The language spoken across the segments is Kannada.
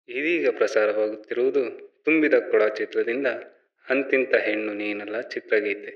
ಇದೀಗ ಪ್ರಸಾರವಾಗುತ್ತಿರುವುದು ತುಂಬಿದ ಕೊಡ ಚಿತ್ರದಿಂದ ಅಂತಿಂತ ಹೆಣ್ಣು ನೀನಲ್ಲ ಚಿತ್ರಗೀತೆ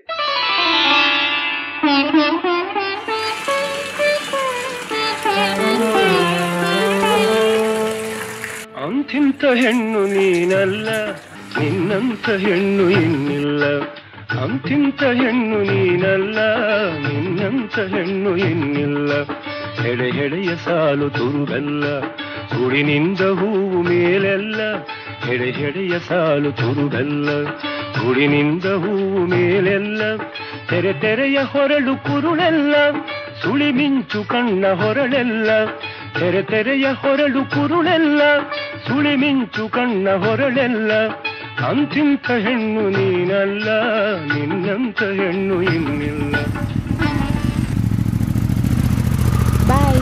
ಅಂತಿಂತ ಹೆಣ್ಣು ನೀನಲ್ಲ ನಿನ್ನಂತ ಹೆಣ್ಣು ಇನ್ನಿಲ್ಲ ಅಂತಿಂತ ಹೆಣ್ಣು ನೀನಲ್ಲ ನಿನ್ನಂತ ಹೆಣ್ಣು ಇನ್ನಿಲ್ಲ ಹೆಡೆ ಹೆಡೆಯ ಸಾಲು ತುರುಬೆಲ್ಲ ಗುಡಿನಿಂದ ಹೂವು ಮೇಲೆಲ್ಲ ಹೆಡೆ ಹೆಡೆಯ ಸಾಲು ತುರುಬೆಲ್ಲ ಗುಡಿನಿಂದ ಹೂವು ಮೇಲೆಲ್ಲ ತೆರೆ ತೆರೆಯ ಹೊರಳು ಕುರುಳೆಲ್ಲ ಸುಳಿ ಮಿಂಚು ಕಣ್ಣ ಹೊರಳೆಲ್ಲ ತೆರೆ ತೆರೆಯ ಹೊರಳು ಕುರುಳೆಲ್ಲ ಸುಳಿ ಮಿಂಚು ಕಣ್ಣ ಹೊರಳೆಲ್ಲ ಅಂತಿಂತ ಹೆಣ್ಣು ನೀನಲ್ಲ ನಿನ್ನಂತ ಹೆಣ್ಣು ಇನ್ನಿಲ್ಲ ಬಾಯ್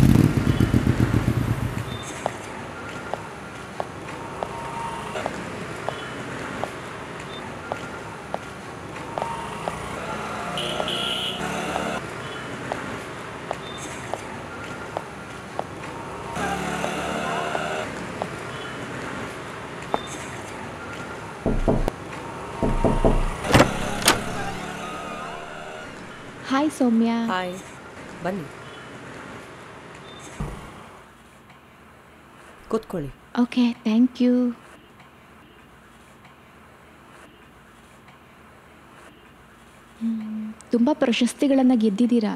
ಹಾಯ್ ಸೌಮ್ಯ ಹಾಯ್ ಬನ್ನಿ ಕೂತ್ಕೊಳ್ಳಿ ಓಕೆ ಥ್ಯಾಂಕ್ ಯು ತುಂಬ ಪ್ರಶಸ್ತಿಗಳನ್ನು ಗೆದ್ದಿದ್ದೀರಾ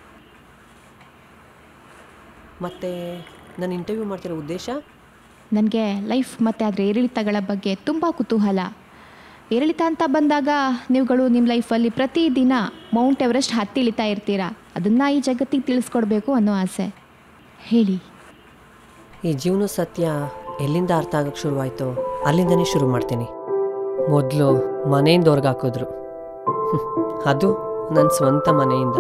ಮತ್ತೆ ನಾನು ಇಂಟರ್ವ್ಯೂ ಮಾಡ್ತಿರೋ ಉದ್ದೇಶ ನನಗೆ ಲೈಫ್ ಮತ್ತು ಅದರ ಏರಿಳಿತಗಳ ಬಗ್ಗೆ ತುಂಬ ಕುತೂಹಲ ಏರಿಳಿತ ಅಂತ ಬಂದಾಗ ನೀವುಗಳು ನಿಮ್ಮ ಲೈಫಲ್ಲಿ ಪ್ರತಿದಿನ ಮೌಂಟ್ ಎವರೆಸ್ಟ್ ಹತ್ತಿಳಿತಾ ಇರ್ತೀರಾ ಅದನ್ನು ಈ ಜಗತ್ತಿಗೆ ತಿಳಿಸ್ಕೊಡ್ಬೇಕು ಅನ್ನೋ ಆಸೆ ಹೇಳಿ ಈ ಜೀವನ ಸತ್ಯ ಎಲ್ಲಿಂದ ಅರ್ಥ ಆಗಕ್ಕೆ ಶುರುವಾಯಿತು ಅಲ್ಲಿಂದನೇ ಶುರು ಮಾಡ್ತೀನಿ ಮೊದಲು ಮನೆಯಿಂದ ಹೊರ್ಗೆ ಹಾಕಿದ್ರು ಹ್ಮ್. ಅದು ನನ್ನ ಸ್ವಂತ ಮನೆಯಿಂದ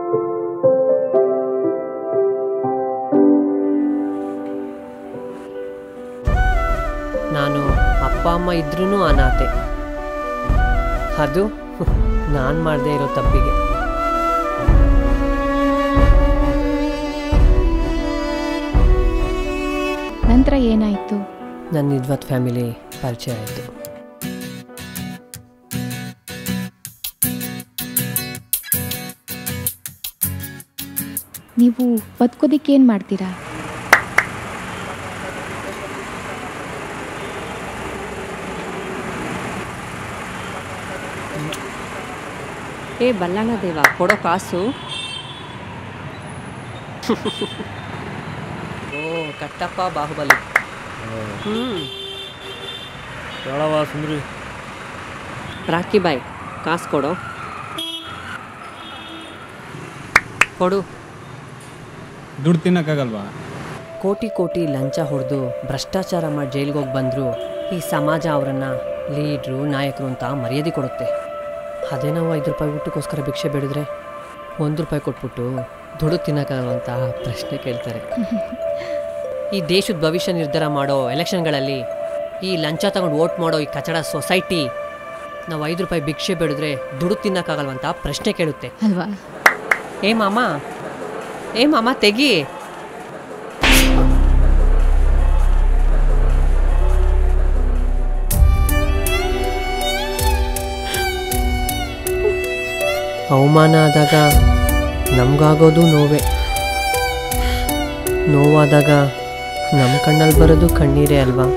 ನಾನು ಅಪ್ಪ ಅಮ್ಮ ಇದ್ರೂ ಅನಾಥೆ ಅದು ನಾನು ಮಾಡದೇ ಇರೋ ತಪ್ಪಿಗೆ ನಂತರ ಏನಾಯಿತು ನನ್ನ ನಿದ್ವತ್ ಫ್ಯಾಮಿಲಿ ಪರಿಚಯ ಆಯಿತು ನೀವು ಬದುಕೋದಿಕ್ಕೆ ಏನು ಮಾಡ್ತೀರಾ ಏ ಬಲ್ಲಣ್ಣ ದೇವ ಕೊಡೋ ಕಾಸು ಓ ಕಟ್ಟಪ್ಪ ಬಾಹುಬಲಿ ಹ್ಞೂ ಹೇಳವ ಸುಂದ್ರಿ ರಾಕಿ ಬಾಯ್ ಕಾಸು ಕೊಡೋ ಕೊಡು ದುಡ್ಡು ತಿನ್ನಕ್ಕಾಗಲ್ವಾ ಕೋಟಿ ಕೋಟಿ ಲಂಚ ಹೊಡೆದು ಭ್ರಷ್ಟಾಚಾರ ಮಾಡಿ ಜೈಲಿಗೆ ಹೋಗಿ ಬಂದರೂ ಈ ಸಮಾಜ ಅವರನ್ನು ಲೀಡ್ರು ನಾಯಕರು ಅಂತ ಮರ್ಯಾದೆ ಕೊಡುತ್ತೆ ಅದೇ ನಾವು ಐದು ರೂಪಾಯಿ ಊಟಕ್ಕೋಸ್ಕರ ಭಿಕ್ಷೆ ಬೇಡಿದ್ರೆ ಒಂದು ರೂಪಾಯಿ ಕೊಟ್ಬಿಟ್ಟು ದುಡ್ಡು ತಿನ್ನೋಕ್ಕಾಗಲ್ಲ ಅಂತ ಪ್ರಶ್ನೆ ಕೇಳ್ತಾರೆ ಈ ದೇಶದ ಭವಿಷ್ಯ ನಿರ್ಧಾರ ಮಾಡೋ ಎಲೆಕ್ಷನ್ಗಳಲ್ಲಿ ಈ ಲಂಚ ತಗೊಂಡು ವೋಟ್ ಮಾಡೋ ಈ ಕಚಡ ಸೊಸೈಟಿ ನಾವು ಐದು ರೂಪಾಯಿ ಭಿಕ್ಷೆ ಬೇಡಿದ್ರೆ ದುಡ್ಡು ತಿನ್ನೋಕ್ಕಾಗಲ್ವಂತ ಪ್ರಶ್ನೆ ಕೇಳುತ್ತೆ ಅಲ್ವಾ ಏ ಮಾಮ ಏ ಮಾಮ ತೆಗಿ ಅವಮಾನ ಆದಾಗ ನಮಗಾಗೋದು ನೋವೇ ನೋವಾದಾಗ ನಮ್ಮ ಕಣ್ಣಲ್ಲಿ ಬರೋದು ಕಣ್ಣೀರೇ ಅಲ್ವಾ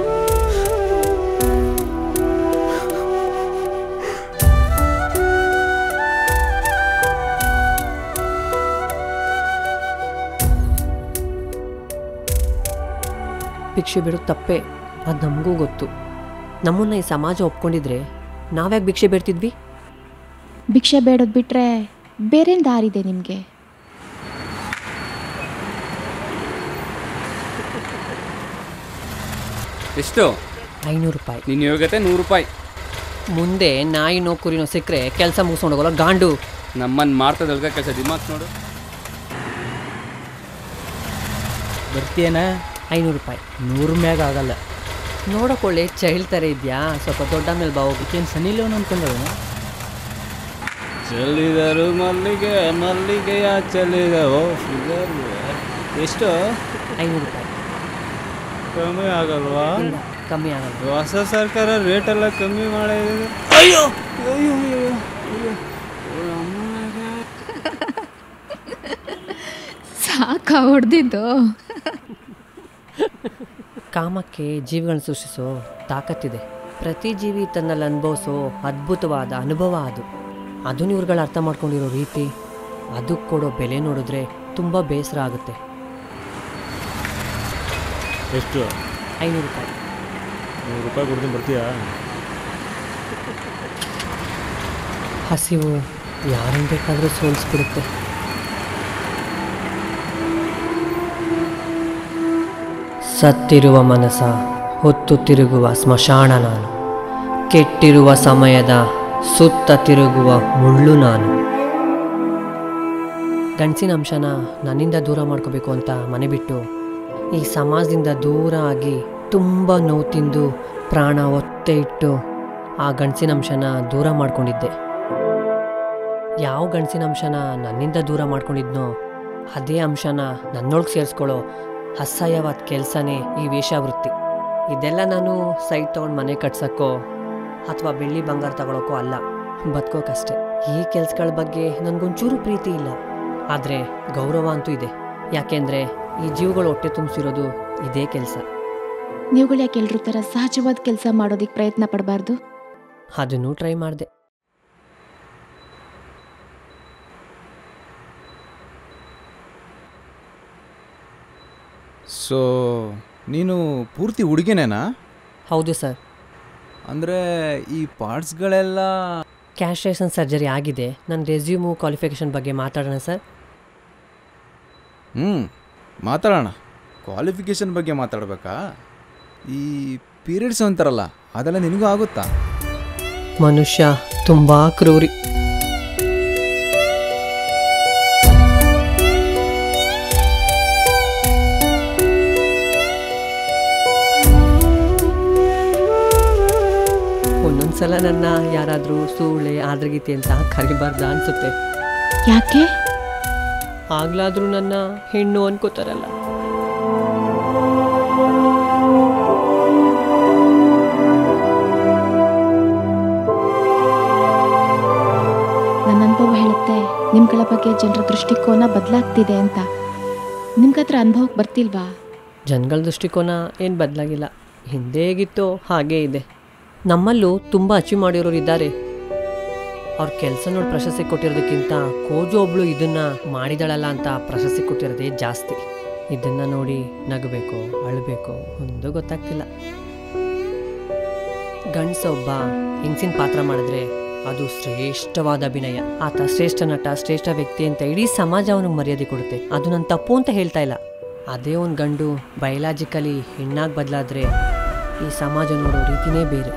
ಭಿಕ್ಷೆ ಬೇಡೋದು ತಪ್ಪೇ ಅದು ನಮಗೂ ಗೊತ್ತು ನಮ್ಮನ್ನ ಈ ಸಮಾಜ ಒಪ್ಕೊಂಡಿದ್ರೆ ನಾವ್ಯಾಕೆ ಭಿಕ್ಷೆ ಬೇಡ್ತಿದ್ವಿ ಭಿಕ್ಷೆ ಬೇಡೋದು ಬಿಟ್ಟರೆ ಬೇರೇನು ದಾರಿದೆ ನಿಮಗೆ ಎಷ್ಟು ಐನೂರು ರೂಪಾಯಿ ನಿನ್ನ ಯೋಗ್ಯತೆ ನೂರು ರೂಪಾಯಿ ಮುಂದೆ ನಾಯಿ ನೌಕರಿನೋ ಸಿಕ್ಕರೆ ಕೆಲಸ ಮುಗಿಸ್ಕೊಂಡು ಹೋಗಲ್ಲ ಗಾಂಡು ನಮ್ಮನ್ನು ಮಾಡ್ತದಲ್ಗ ಕೆಲಸ ದಿಮಾಕ್ ನೋಡು ಬರ್ತೀಯನ ಐನೂರು ರೂಪಾಯಿ ನೂರು ಮ್ಯಾಗ ಆಗಲ್ಲ ನೋಡಕೊಳ್ಳಿ ಚೈಲ್ಡ್ ಥರ ಇದೆಯಾ ಸ್ವಲ್ಪ ದೊಡ್ಡ ಮೇಲೆ ಬಾ ಹೋಗಿ ಈಕೇನು ಸನಿ ಲಿಯೋನ್ ಅನ್ಕೊಂಡವನ ಚೆಲ್ಲಿದರು ಮಲ್ಲಿಗೆ ಮಲ್ಲಿಗೆಯ ಚೆಲ್ಲಿದ ಓ ಫಿಗರ್ ಎಷ್ಟು ಐನೂರು ರೂಪಾಯಿ ಕಮ್ಮಿ ಆಗಲ್ವಾ ಇಲ್ಲ ಕಮ್ಮಿ ಆಗಲ್ಲ ಹೊಸ ಸರ್ಕಾರ ರೇಟ್ ಎಲ್ಲ ಕಮ್ಮಿ ಮಾಡಿದ್ರೆ ಸಾಕ ಹೊಡೆದಿದ್ದು ಕಾಮಕ್ಕೆ ಜೀವಿಗಳನ್ನ ಸೃಷ್ಟಿಸೋ ತಾಕತ್ತಿದೆ ಪ್ರತಿ ಜೀವಿ ತನ್ನಲ್ಲಿ ಅನುಭವಿಸೋ ಅದ್ಭುತವಾದ ಅನುಭವ ಅದು ಅದನ್ನ ಇವ್ರುಗಳು ಅರ್ಥ ಮಾಡ್ಕೊಂಡಿರೋ ರೀತಿ ಅದಕ್ಕೆ ಕೊಡೋ ಬೆಲೆ ನೋಡಿದ್ರೆ ತುಂಬ ಬೇಸರ ಆಗುತ್ತೆ ಎಷ್ಟು ಐನೂರು ರೂಪಾಯಿ ನೂರು ರೂಪಾಯಿ ಕೊಡ್ತೀನಿ ಬರ್ತೀಯಾ ಹಸಿವು ಯಾರನ್ನು ಬೇಕಾದರೂ ಸೋಲಿಸ್ಬಿಡುತ್ತೆ ಸತ್ತಿರುವ ಮನಸ ಹೊತ್ತು ತಿರುಗುವ ಸ್ಮಶಾನ ನಾನು ಕೆಟ್ಟಿರುವ ಸಮಯದ ಸುತ್ತ ತಿರುಗುವ ಮುಳ್ಳು ನಾನು ಗಂಡಸಿನ ಅಂಶನ ನನ್ನಿಂದ ದೂರ ಮಾಡ್ಕೋಬೇಕು ಅಂತ ಮನೆ ಬಿಟ್ಟು ಈ ಸಮಾಜದಿಂದ ದೂರ ಆಗಿ ತುಂಬ ನೋವು ತಿಂದು ಪ್ರಾಣ ಒತ್ತೆ ಇಟ್ಟು ಆ ಗಂಡಸಿನ ಅಂಶನ ದೂರ ಮಾಡ್ಕೊಂಡಿದ್ದೆ ಯಾವ ಗಂಡಸಿನ ಅಂಶನ ನನ್ನಿಂದ ದೂರ ಮಾಡ್ಕೊಂಡಿದ್ನೋ ಅದೇ ಅಂಶನ ನನ್ನೊಳಗೆ ಸೇರಿಸ್ಕೊಳ್ಳೋ ಅಸಹ್ಯವಾದ ಕೆಲಸನೇ ಈ ವೇಷವೃತ್ತಿ ಇದೆಲ್ಲ ನಾನು ಸೈಟ್ ತೊಗೊಂಡು ಮನೆ ಕಟ್ಸೋಕ್ಕೋ ಅಥವಾ ಬೆಳ್ಳಿ ಬಂಗಾರ ತಗೊಳಕ್ಕೋ ಅಲ್ಲ ಬದುಕೋಕಷ್ಟೆ ಈ ಕೆಲ್ಸಗಳ ಬಗ್ಗೆ ನನಗೊಂಚೂರು ಪ್ರೀತಿ ಇಲ್ಲ ಆದರೆ ಗೌರವ ಅಂತೂ ಇದೆ ಯಾಕೆಂದರೆ ಈ ಜೀವಗಳು ಹೊಟ್ಟೆ ತುಂಬಿಸಿರೋದು ಇದೇ ಕೆಲಸ ನೀವುಗಳು ಯಾಕೆ ಎಲ್ರ ಥರ ಸಹಜವಾದ ಕೆಲಸ ಮಾಡೋದಕ್ಕೆ ಪ್ರಯತ್ನ ಪಡಬಾರ್ದು ಅದನ್ನು ಟ್ರೈ ಮಾಡಿದೆ ಸೊ ನೀನು ಪೂರ್ತಿ ಹುಡುಗಿನೇನಾ ಹೌದು ಸರ್ ಅಂದರೆ ಈ ಪಾರ್ಟ್ಸ್ಗಳೆಲ್ಲ ಕ್ಯಾಸ್ಟ್ರೇಷನ್ ಸರ್ಜರಿ ಆಗಿದೆ ನನ್ನ ರೆಸ್ಯೂಮು ಕ್ವಾಲಿಫಿಕೇಷನ್ ಬಗ್ಗೆ ಮಾತಾಡೋಣ ಸರ್ ಹ್ಞೂ ಮಾತಾಡೋಣ ಕ್ವಾಲಿಫಿಕೇಷನ್ ಬಗ್ಗೆ ಮಾತಾಡಬೇಕಾ ಈ ಪೀರಿಯಡ್ಸ್ ಅಂತಾರಲ್ಲ ಅದೆಲ್ಲ ನಿನಗೂ ಆಗುತ್ತಾ ಮನುಷ್ಯ ತುಂಬ ಕ್ರೂರಿ ಒಂದೊಂದ್ಸಲ ನನ್ನ ಯಾರಾದರೂ ಸೂಳೆ ಆದ್ರಗೀತಿ ಅಂತ ಕರಿಬಾರ್ದ ಅನ್ಸುತ್ತೆ ಯಾಕೆ ಆಗ್ಲಾದ್ರೂ ನನ್ನ ಹೆಣ್ಣು ಅನ್ಕೋತಾರಲ್ಲ ನನ್ನ ಅನುಭವ ಹೇಳುತ್ತೆ ನಿಮ್ಗಳ ಬಗ್ಗೆ ಜನರ ದೃಷ್ಟಿಕೋನ ಬದಲಾಗ್ತಿದೆ ಅಂತ ನಿಮ್ಗತ್ರ ಅನುಭವಕ್ಕೆ ಬರ್ತಿಲ್ವಾ ಜನಗಳ ದೃಷ್ಟಿಕೋನ ಏನು ಬದಲಾಗಿಲ್ಲ ಹಿಂದೆ ಹೇಗಿತ್ತೋ ಹಾಗೇ ಇದೆ ನಮ್ಮಲ್ಲೂ ತುಂಬ ಅಚೀವ್ ಮಾಡಿರೋರು ಇದ್ದಾರೆ ಅವ್ರ ಕೆಲಸ ನೋಡಿ ಪ್ರಶಸ್ತಿ ಕೊಟ್ಟಿರೋದಕ್ಕಿಂತ ಕೋಜು ಒಬ್ಳು ಇದನ್ನ ಮಾಡಿದಳಲ್ಲ ಅಂತ ಪ್ರಶಸ್ತಿ ಕೊಟ್ಟಿರೋದೇ ಜಾಸ್ತಿ ಇದನ್ನ ನೋಡಿ ನಗಬೇಕು ಅಳಬೇಕು ಒಂದು ಗೊತ್ತಾಗ್ತಿಲ್ಲ ಗಂಡಸ ಒಬ್ಬ ಹೆಂಗಸಿನ ಪಾತ್ರ ಮಾಡಿದ್ರೆ ಅದು ಶ್ರೇಷ್ಠವಾದ ಅಭಿನಯ ಆತ ಶ್ರೇಷ್ಠ ನಟ ಶ್ರೇಷ್ಠ ವ್ಯಕ್ತಿ ಅಂತ ಇಡೀ ಸಮಾಜ ಅವನಿಗೆ ಮರ್ಯಾದೆ ಕೊಡುತ್ತೆ ಅದು ನನ್ನ ತಪ್ಪು ಅಂತ ಹೇಳ್ತಾ ಇಲ್ಲ ಅದೇ ಒಂದು ಗಂಡು ಬಯಲಾಜಿಕಲಿ ಹೆಣ್ಣಾಗಿ ಬದಲಾದ್ರೆ ಈ ಸಮಾಜ ನೋಡೋ ರೀತಿನೇ ಬೇರೆ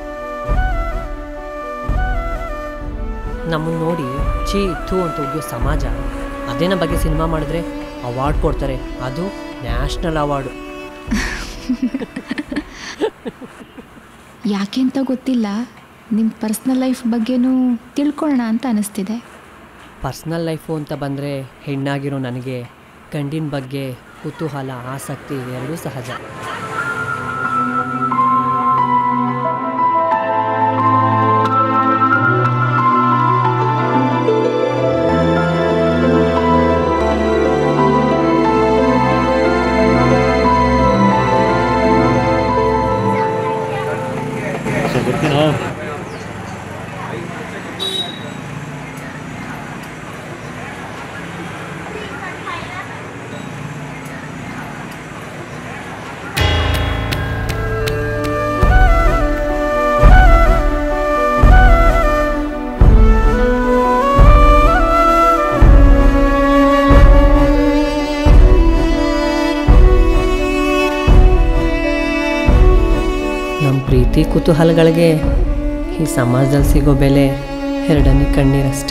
ನಮ್ಮನ್ನು ನೋಡಿ ಛೀ ಥೂ ಅಂತ ಉಗಿಯೋ ಸಮಾಜ ಅದೇನ ಬಗ್ಗೆ ಸಿನಿಮಾ ಮಾಡಿದ್ರೆ ಅವಾರ್ಡ್ ಕೊಡ್ತಾರೆ ಅದು ನ್ಯಾಷನಲ್ ಅವಾರ್ಡು ಯಾಕೆ ಅಂತ ಗೊತ್ತಿಲ್ಲ ನಿಮ್ಮ ಪರ್ಸ್ನಲ್ ಲೈಫ್ ಬಗ್ಗೆನೂ ತಿಳ್ಕೊಳ್ಳೋಣ ಅಂತ ಅನಿಸ್ತಿದೆ ಪರ್ಸ್ನಲ್ ಲೈಫು ಅಂತ ಬಂದರೆ ಹೆಣ್ಣಾಗಿರೋ ನನಗೆ ಗಂಡಿನ ಬಗ್ಗೆ ಕುತೂಹಲ ಆಸಕ್ತಿ ಎರಡೂ ಸಹಜ ಬರ್ತೀನೋ ನಮ್ಮ ಪ್ರೀತಿ ಕುತೂಹಲಗಳಿಗೆ ಈ ಸಮಾಜದಲ್ಲಿ ಸಿಗೋ ಬೆಲೆ ಎರಡನೇ ಕಣ್ಣೀರಷ್ಟೆ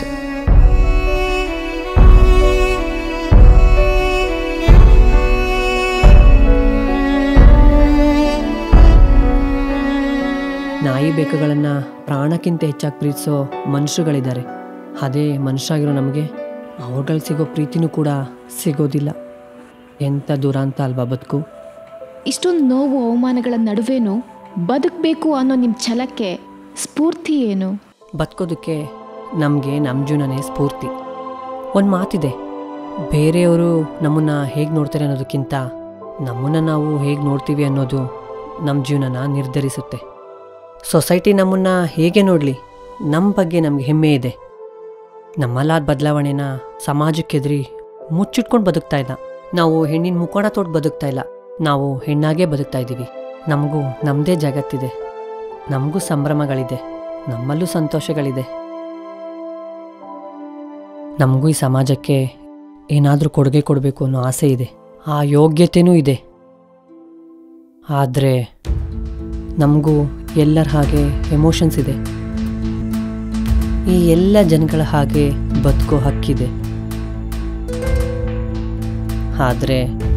ನಾಯಿ ಬೆಕ್ಕುಗಳನ್ನು ಪ್ರಾಣಕ್ಕಿಂತ ಹೆಚ್ಚಾಗಿ ಪ್ರೀತಿಸೋ ಮನುಷ್ಯರುಗಳಿದ್ದಾರೆ ಅದೇ ಮನುಷ್ಯ ಆಗಿರೋ ನಮಗೆ ಅವ್ರುಗಳಿಗೆ ಸಿಗೋ ಪ್ರೀತಿನೂ ಕೂಡ ಸಿಗೋದಿಲ್ಲ ಎಂಥ ದುರಾಂತ ಅಲ್ವಾ ಬದುಕು ಇಷ್ಟೊಂದು ನೋವು ಅವಮಾನಗಳ ನಡುವೆನೂ ಬದುಕಬೇಕು ಅನ್ನೋ ನಿಮ್ಮ ಛಲಕ್ಕೆ ಸ್ಫೂರ್ತಿ ಏನು ಬದುಕೋದಕ್ಕೆ ನಮಗೆ ನಮ್ಮ ಜೀವನನೇ ಸ್ಫೂರ್ತಿ ಒಂದು ಮಾತಿದೆ ಬೇರೆಯವರು ನಮ್ಮನ್ನು ಹೇಗೆ ನೋಡ್ತಾರೆ ಅನ್ನೋದಕ್ಕಿಂತ ನಮ್ಮನ್ನು ನಾವು ಹೇಗೆ ನೋಡ್ತೀವಿ ಅನ್ನೋದು ನಮ್ಮ ಜೀವನನ ನಿರ್ಧರಿಸುತ್ತೆ ಸೊಸೈಟಿ ನಮ್ಮನ್ನು ಹೇಗೆ ನೋಡಲಿ ನಮ್ಮ ಬಗ್ಗೆ ನಮಗೆ ಹೆಮ್ಮೆ ಇದೆ ನಮ್ಮಲ್ಲಾದ ಬದಲಾವಣೆನ ಸಮಾಜಕ್ಕೆದ್ರಿ ಮುಚ್ಚಿಟ್ಕೊಂಡು ಬದುಕ್ತಾ ಇಲ್ಲ ನಾವು ಹೆಣ್ಣಿನ ಮುಖೋಣ ತೊಟ್ಟು ಬದುಕ್ತಾ ಇಲ್ಲ ನಾವು ಹೆಣ್ಣಾಗೇ ಬದುಕ್ತಾ ಇದ್ದೀವಿ ನಮಗೂ ನಮ್ಮದೇ ಜಗತ್ತಿದೆ ನಮಗೂ ಸಂಭ್ರಮಗಳಿದೆ ನಮ್ಮಲ್ಲೂ ಸಂತೋಷಗಳಿದೆ ನಮಗೂ ಈ ಸಮಾಜಕ್ಕೆ ಏನಾದರೂ ಕೊಡುಗೆ ಕೊಡಬೇಕು ಅನ್ನೋ ಆಸೆ ಇದೆ ಆ ಯೋಗ್ಯತೆಯೂ ಇದೆ ಆದರೆ ನಮಗೂ ಎಲ್ಲರ ಹಾಗೆ ಎಮೋಷನ್ಸ್ ಇದೆ ಈ ಎಲ್ಲ ಜನಗಳ ಹಾಗೆ ಬದುಕೋ ಹಕ್ಕಿದೆ ಆದರೆ